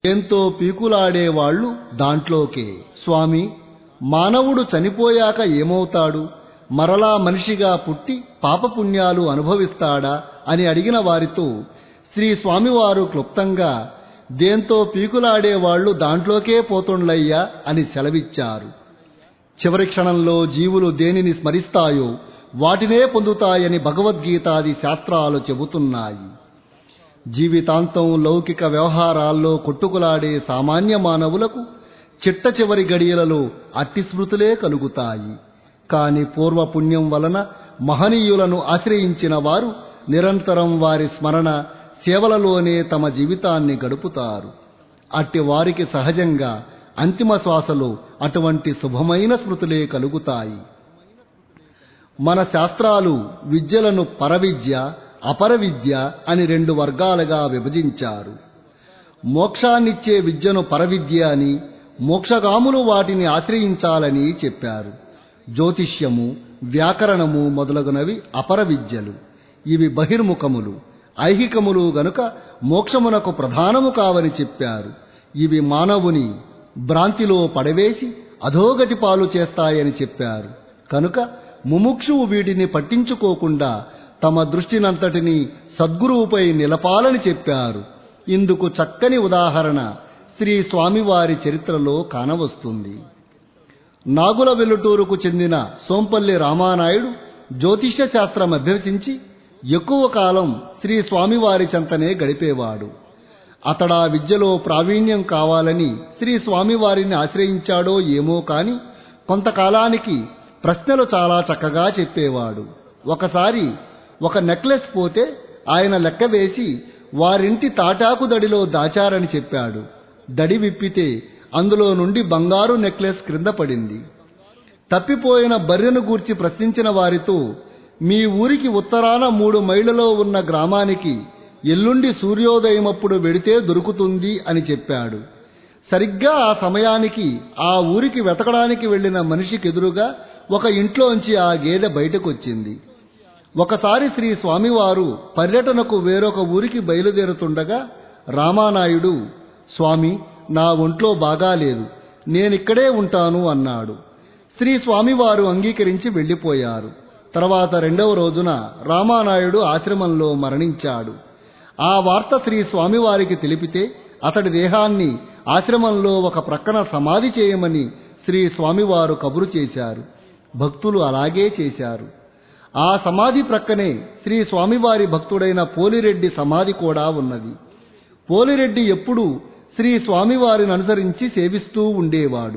ఎంతో పీకులాడేవాళ్లు దాంట్లోకే స్వామి మానవుడు చనిపోయాక ఏమవుతాడు మరలా మనిషిగా పుట్టి పాపపుణ్యాలు అనుభవిస్తాడా అని అడిగిన వారితో శ్రీ స్వామివారు క్లుప్తంగా దేంతో పీకులాడేవాళ్లు దాంట్లోకే పోతుండ్లయ్యా అని సెలవిచ్చారు చివరి క్షణంలో జీవులు దేనిని స్మరిస్తాయో వాటినే పొందుతాయని భగవద్గీతాది శాస్త్రాలు చెబుతున్నాయి జీవితాంతం లౌకిక వ్యవహారాల్లో కొట్టుకులాడే సామాన్య మానవులకు చిట్ట చివరి గడియలలో అట్టి స్మృతులే కలుగుతాయి కాని పూర్వపుణ్యం వలన మహనీయులను ఆశ్రయించిన వారు నిరంతరం వారి స్మరణ సేవలలోనే తమ జీవితాన్ని గడుపుతారు అట్టి వారికి సహజంగా అంతిమ శ్వాసలో అటువంటి శుభమైన స్మృతులే కలుగుతాయి మన శాస్త్రాలు విద్యలను పరవిద్య అపర విద్య అని రెండు వర్గాలుగా విభజించారు మోక్షాన్నిచ్చే విద్యను పరవిద్య అని మోక్షగాములు వాటిని ఆశ్రయించాలని చెప్పారు జ్యోతిష్యము వ్యాకరణము మొదలగునవి అపర విద్యలు ఇవి బహిర్ముఖములు ఐహికములు గనుక మోక్షమునకు ప్రధానము కావని చెప్పారు ఇవి మానవుని భ్రాంతిలో పడవేసి అధోగతి పాలు చేస్తాయని చెప్పారు కనుక ముముక్షువు వీటిని పట్టించుకోకుండా తమ దృష్టినంతటినీ సద్గురువుపై నిలపాలని చెప్పారు ఇందుకు చక్కని ఉదాహరణ శ్రీ స్వామివారి చరిత్రలో కానవస్తుంది నాగుల వెల్లుటూరుకు చెందిన సోంపల్లి రామానాయుడు జ్యోతిష్య శాస్త్రం అభ్యసించి ఎక్కువ కాలం శ్రీ స్వామివారి చెంతనే గడిపేవాడు అతడా విద్యలో ప్రావీణ్యం కావాలని శ్రీ స్వామివారిని ఆశ్రయించాడో ఏమో కాని కొంతకాలానికి ప్రశ్నలు చాలా చక్కగా చెప్పేవాడు ఒకసారి ఒక నెక్లెస్ పోతే ఆయన లెక్క వేసి వారింటి తాటాకు దడిలో దాచారని చెప్పాడు దడి విప్పితే అందులో నుండి బంగారు నెక్లెస్ క్రింద పడింది తప్పిపోయిన బర్రెను గూర్చి ప్రశ్నించిన వారితో మీ ఊరికి ఉత్తరాన మూడు మైళ్ళలో ఉన్న గ్రామానికి ఎల్లుండి సూర్యోదయమప్పుడు వెడితే దొరుకుతుంది అని చెప్పాడు సరిగ్గా ఆ సమయానికి ఆ ఊరికి వెతకడానికి వెళ్లిన మనిషికి ఎదురుగా ఒక ఇంట్లోంచి ఆ గేదె బయటకొచ్చింది ఒకసారి శ్రీ స్వామివారు పర్యటనకు వేరొక ఊరికి బయలుదేరుతుండగా రామానాయుడు స్వామి నా ఒంట్లో బాగాలేదు నేనిక్కడే ఉంటాను అన్నాడు శ్రీ స్వామివారు అంగీకరించి వెళ్ళిపోయారు తర్వాత రెండవ రోజున రామానాయుడు ఆశ్రమంలో మరణించాడు ఆ వార్త శ్రీ స్వామివారికి తెలిపితే అతడి దేహాన్ని ఆశ్రమంలో ఒక ప్రక్కన సమాధి చేయమని శ్రీ స్వామివారు కబురు చేశారు భక్తులు అలాగే చేశారు ఆ సమాధి ప్రక్కనే శ్రీ స్వామివారి భక్తుడైన పోలిరెడ్డి సమాధి కూడా ఉన్నది పోలిరెడ్డి ఎప్పుడూ శ్రీ స్వామివారిని అనుసరించి సేవిస్తూ ఉండేవాడు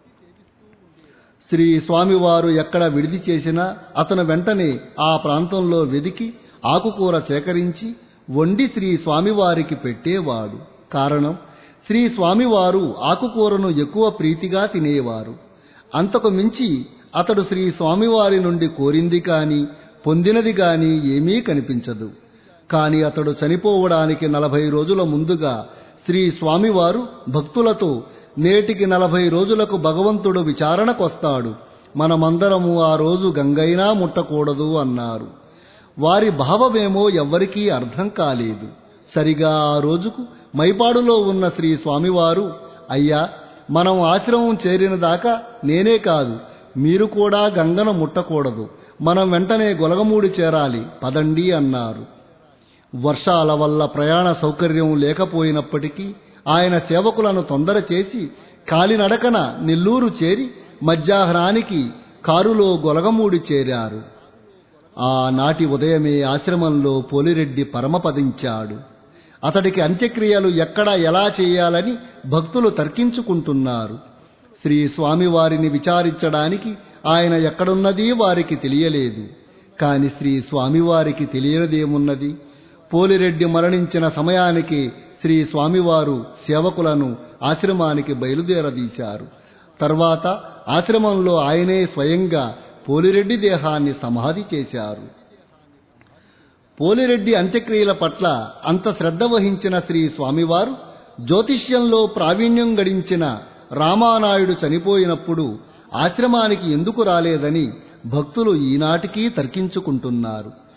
శ్రీ స్వామివారు ఎక్కడ విడిది చేసినా అతను వెంటనే ఆ ప్రాంతంలో వెదికి ఆకుకూర సేకరించి వండి శ్రీ స్వామివారికి పెట్టేవాడు కారణం శ్రీ స్వామివారు ఆకుకూరను ఎక్కువ ప్రీతిగా తినేవారు అంతకు మించి అతడు శ్రీ స్వామివారి నుండి కోరింది కాని పొందినది కాని ఏమీ కనిపించదు కాని అతడు చనిపోవడానికి నలభై రోజుల ముందుగా శ్రీ స్వామివారు భక్తులతో నేటికి నలభై రోజులకు భగవంతుడు విచారణకొస్తాడు మనమందరము ఆ రోజు గంగైనా ముట్టకూడదు అన్నారు వారి భావమేమో ఎవ్వరికీ అర్థం కాలేదు సరిగా ఆ రోజుకు మైపాడులో ఉన్న శ్రీ స్వామివారు అయ్యా మనం ఆశ్రమం చేరిన దాకా నేనే కాదు మీరు కూడా గంగను ముట్టకూడదు మనం వెంటనే గొలగమూడి చేరాలి పదండి అన్నారు వర్షాల వల్ల ప్రయాణ సౌకర్యం లేకపోయినప్పటికీ ఆయన సేవకులను తొందర చేసి కాలినడకన నెల్లూరు చేరి మధ్యాహ్నానికి కారులో గొలగమూడి చేరారు ఆనాటి ఉదయమే ఆశ్రమంలో పోలిరెడ్డి పరమపదించాడు అతడికి అంత్యక్రియలు ఎక్కడ ఎలా చేయాలని భక్తులు తర్కించుకుంటున్నారు శ్రీ స్వామివారిని విచారించడానికి ఆయన ఎక్కడున్నది వారికి తెలియలేదు కాని శ్రీ స్వామివారికి తెలియనిదేమున్నది పోలిరెడ్డి మరణించిన సమయానికి శ్రీ స్వామివారు సేవకులను ఆశ్రమానికి బయలుదేరదీశారు తర్వాత ఆశ్రమంలో ఆయనే స్వయంగా పోలిరెడ్డి దేహాన్ని సమాధి చేశారు పోలిరెడ్డి అంత్యక్రియల పట్ల అంత శ్రద్ధ వహించిన శ్రీ స్వామివారు జ్యోతిష్యంలో ప్రావీణ్యం గడించిన రామానాయుడు చనిపోయినప్పుడు ఆశ్రమానికి ఎందుకు రాలేదని భక్తులు ఈనాటికి తర్కించుకుంటున్నారు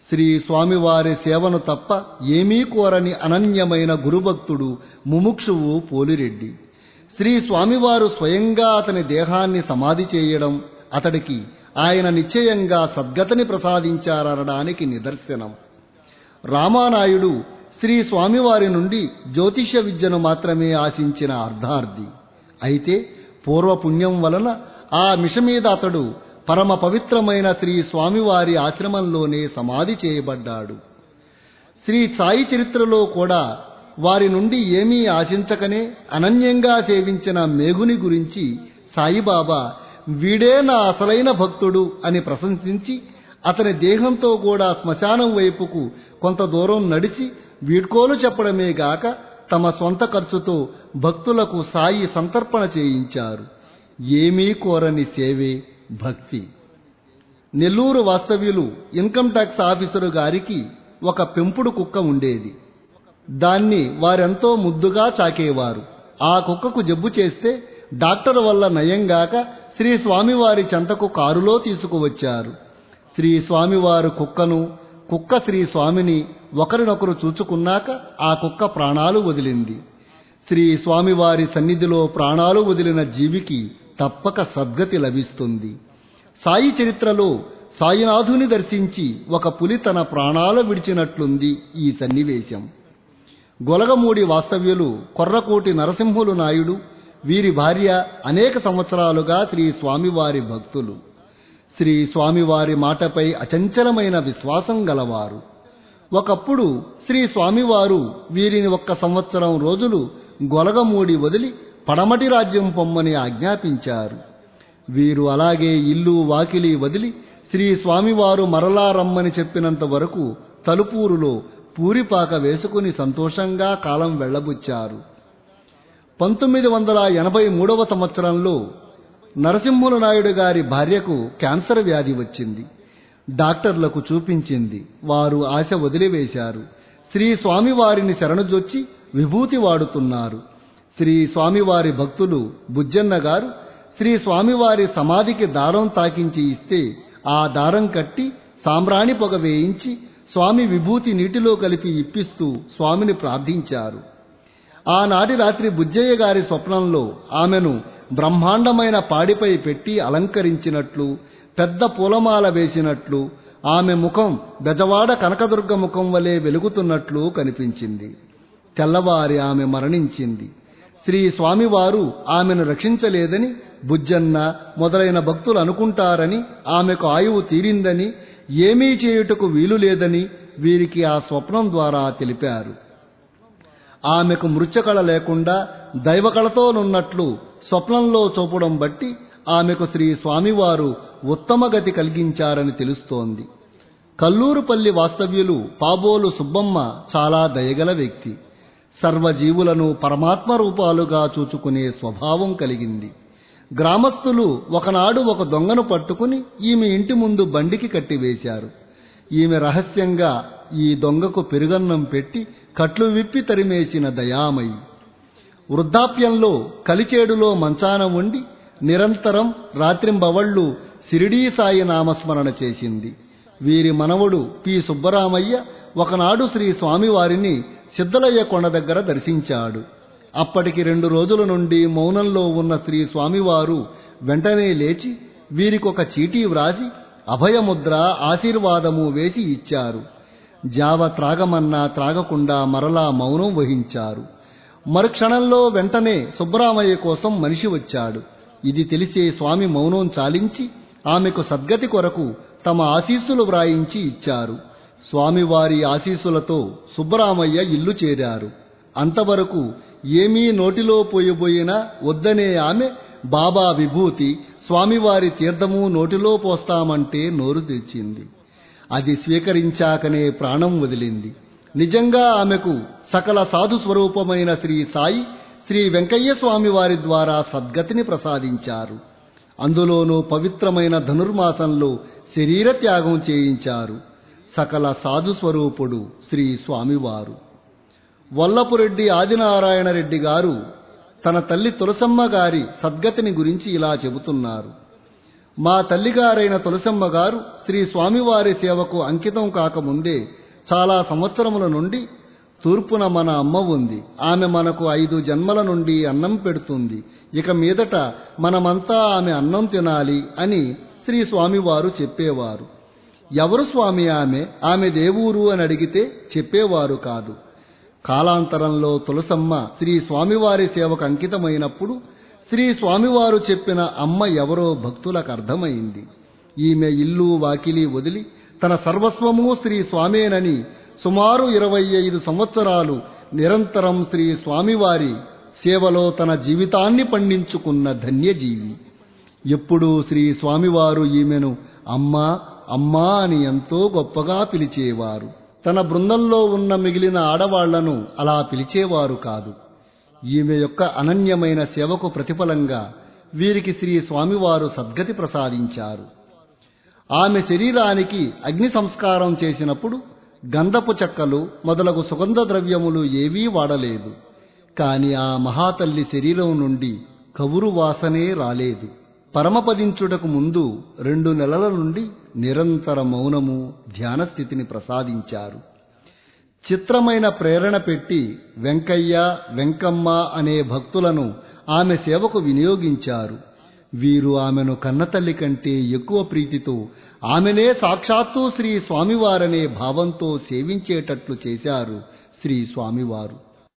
శ్రీ స్వామివారి సేవను తప్ప ఏమీ కోరని అనన్యమైన గురుభక్తుడు ముముక్షువు పోలిరెడ్డి శ్రీ స్వామివారు స్వయంగా అతని దేహాన్ని సమాధి చేయడం అతడికి ఆయన నిశ్చయంగా సద్గతిని ప్రసాదించారనడానికి నిదర్శనం రామానాయుడు శ్రీ స్వామివారి నుండి జ్యోతిష విద్యను మాత్రమే ఆశించిన అర్ధార్థి అయితే పూర్వపుణ్యం వలన ఆ మిష మీద అతడు పరమ పవిత్రమైన శ్రీ స్వామివారి ఆశ్రమంలోనే సమాధి చేయబడ్డాడు శ్రీ సాయి చరిత్రలో కూడా వారి నుండి ఏమీ ఆశించకనే అనన్యంగా సేవించిన మేఘుని గురించి సాయిబాబా వీడే నా అసలైన భక్తుడు అని ప్రశంసించి అతని దేహంతో కూడా శ్మశానం వైపుకు కొంత దూరం నడిచి వీడ్కోలు చెప్పడమే గాక తమ సొంత ఖర్చుతో భక్తులకు సాయి సంతర్పణ చేయించారు ఏమీ కోరని సేవే భక్తి నెల్లూరు వాస్తవ్యులు ఇన్కమ్ ట్యాక్స్ ఆఫీసరు గారికి ఒక పెంపుడు కుక్క ఉండేది దాన్ని వారెంతో ముద్దుగా చాకేవారు ఆ కుక్కకు జబ్బు చేస్తే డాక్టర్ వల్ల నయంగాక శ్రీ స్వామివారి చెంతకు కారులో తీసుకువచ్చారు శ్రీ స్వామివారు కుక్కను కుక్క శ్రీ స్వామిని ఒకరినొకరు చూచుకున్నాక ఆ కుక్క ప్రాణాలు వదిలింది శ్రీ స్వామివారి సన్నిధిలో ప్రాణాలు వదిలిన జీవికి తప్పక సద్గతి లభిస్తుంది సాయి చరిత్రలో సాయినాథుని దర్శించి ఒక పులి తన ప్రాణాలు విడిచినట్లుంది ఈ సన్నివేశం గొలగమూడి వాస్తవ్యులు కొర్రకోటి నరసింహులు నాయుడు వీరి భార్య అనేక సంవత్సరాలుగా శ్రీ స్వామివారి భక్తులు శ్రీ స్వామివారి మాటపై అచంచలమైన విశ్వాసం గలవారు ఒకప్పుడు శ్రీ స్వామివారు వీరిని ఒక్క సంవత్సరం రోజులు గొలగమూడి వదిలి పడమటి రాజ్యం పొమ్మని ఆజ్ఞాపించారు వీరు అలాగే ఇల్లు వాకిలి వదిలి శ్రీ స్వామివారు మరలా రమ్మని చెప్పినంత వరకు తలుపూరులో పూరిపాక వేసుకుని సంతోషంగా కాలం వెళ్లబుచ్చారు పంతొమ్మిది వందల ఎనభై మూడవ సంవత్సరంలో నరసింహుల నాయుడు గారి భార్యకు క్యాన్సర్ వ్యాధి వచ్చింది డాక్టర్లకు చూపించింది వారు ఆశ వదిలివేశారు శ్రీ స్వామివారిని శరణుజొచ్చి విభూతి వాడుతున్నారు శ్రీ స్వామివారి భక్తులు బుజ్జన్న గారు శ్రీ స్వామివారి సమాధికి దారం తాకించి ఇస్తే ఆ దారం కట్టి సాంబ్రాణి పొగ వేయించి స్వామి విభూతి నీటిలో కలిపి ఇప్పిస్తూ స్వామిని ప్రార్థించారు ఆనాటి రాత్రి బుజ్జయ్య గారి స్వప్నంలో ఆమెను బ్రహ్మాండమైన పాడిపై పెట్టి అలంకరించినట్లు పెద్ద పూలమాల వేసినట్లు ఆమె ముఖం బెజవాడ కనకదుర్గ ముఖం వలె వెలుగుతున్నట్లు కనిపించింది తెల్లవారి ఆమె మరణించింది శ్రీ స్వామివారు ఆమెను రక్షించలేదని బుజ్జన్న మొదలైన భక్తులు అనుకుంటారని ఆమెకు ఆయువు తీరిందని ఏమీ చేయుటకు వీలు లేదని వీరికి ఆ స్వప్నం ద్వారా తెలిపారు ఆమెకు మృత్యకళ లేకుండా దైవకళతోనున్నట్లు స్వప్నంలో చూపడం బట్టి ఆమెకు శ్రీ స్వామివారు ఉత్తమ గతి కలిగించారని తెలుస్తోంది కల్లూరుపల్లి వాస్తవ్యులు పాబోలు సుబ్బమ్మ చాలా దయగల వ్యక్తి సర్వజీవులను పరమాత్మ రూపాలుగా చూచుకునే స్వభావం కలిగింది గ్రామస్తులు ఒకనాడు ఒక దొంగను పట్టుకుని ఈమె ఇంటి ముందు బండికి కట్టివేశారు ఈమె రహస్యంగా ఈ దొంగకు పెరుగన్నం పెట్టి కట్లు విప్పి తరిమేసిన దయామయి వృద్ధాప్యంలో కలిచేడులో మంచాన ఉండి నిరంతరం రాత్రింబవళ్ళు సిరిడీ సాయి నామస్మరణ చేసింది వీరి మనవడు పి సుబ్బరామయ్య ఒకనాడు శ్రీ స్వామివారిని సిద్ధలయ్య కొండ దగ్గర దర్శించాడు అప్పటికి రెండు రోజుల నుండి మౌనంలో ఉన్న శ్రీ స్వామివారు వెంటనే లేచి వీరికొక చీటీ వ్రాసి అభయముద్ర ఆశీర్వాదము వేసి ఇచ్చారు జావ త్రాగమన్నా త్రాగకుండా మరలా మౌనం వహించారు మరుక్షణంలో వెంటనే సుబ్బరామయ్య కోసం మనిషి వచ్చాడు ఇది తెలిసే స్వామి మౌనం చాలించి ఆమెకు సద్గతి కొరకు తమ ఆశీస్సులు వ్రాయించి ఇచ్చారు స్వామివారి ఆశీస్సులతో సుబ్బరామయ్య ఇల్లు చేరారు అంతవరకు ఏమీ నోటిలో పోయబోయినా వద్దనే ఆమె బాబా విభూతి స్వామివారి తీర్థము నోటిలో పోస్తామంటే నోరు తెచ్చింది అది స్వీకరించాకనే ప్రాణం వదిలింది నిజంగా ఆమెకు సకల సాధు స్వరూపమైన శ్రీ సాయి శ్రీ వెంకయ్య స్వామి వారి ద్వారా సద్గతిని ప్రసాదించారు అందులోనూ పవిత్రమైన ధనుర్మాసంలో శరీర త్యాగం చేయించారు సకల సాధు స్వరూపుడు శ్రీ స్వామివారు వల్లపురెడ్డి ఆదినారాయణ రెడ్డి గారు తన తల్లి తులసమ్మ గారి సద్గతిని గురించి ఇలా చెబుతున్నారు మా తల్లిగారైన తులసమ్మ గారు శ్రీ స్వామివారి సేవకు అంకితం కాకముందే చాలా సంవత్సరముల నుండి తూర్పున మన అమ్మ ఉంది ఆమె మనకు ఐదు జన్మల నుండి అన్నం పెడుతుంది ఇక మీదట మనమంతా ఆమె అన్నం తినాలి అని శ్రీ స్వామివారు చెప్పేవారు ఎవరు స్వామి ఆమె ఆమె దేవూరు అని అడిగితే చెప్పేవారు కాదు కాలాంతరంలో తులసమ్మ శ్రీ స్వామివారి సేవకు అంకితమైనప్పుడు శ్రీ స్వామివారు చెప్పిన అమ్మ ఎవరో భక్తులకు అర్థమైంది ఈమె ఇల్లు వాకిలి వదిలి తన సర్వస్వము శ్రీ స్వామేనని సుమారు ఇరవై ఐదు సంవత్సరాలు నిరంతరం శ్రీ స్వామివారి సేవలో తన జీవితాన్ని పండించుకున్న ధన్యజీవి ఎప్పుడూ శ్రీ స్వామివారు ఈమెను అమ్మా అమ్మా అని ఎంతో గొప్పగా పిలిచేవారు తన బృందంలో ఉన్న మిగిలిన ఆడవాళ్లను అలా పిలిచేవారు కాదు ఈమె యొక్క అనన్యమైన సేవకు ప్రతిఫలంగా వీరికి శ్రీ స్వామివారు సద్గతి ప్రసాదించారు ఆమె శరీరానికి అగ్ని సంస్కారం చేసినప్పుడు గంధపు చెక్కలు మొదలగు సుగంధ ద్రవ్యములు ఏవీ వాడలేదు కాని ఆ మహాతల్లి శరీరం నుండి కవురు వాసనే రాలేదు పరమపదించుటకు ముందు రెండు నెలల నుండి నిరంతర మౌనము ధ్యానస్థితిని ప్రసాదించారు చిత్రమైన ప్రేరణ పెట్టి వెంకయ్య వెంకమ్మ అనే భక్తులను ఆమె సేవకు వినియోగించారు వీరు ఆమెను కన్నతల్లి కంటే ఎక్కువ ప్రీతితో ఆమెనే సాక్షాత్తు శ్రీ స్వామివారనే భావంతో సేవించేటట్లు చేశారు శ్రీ స్వామివారు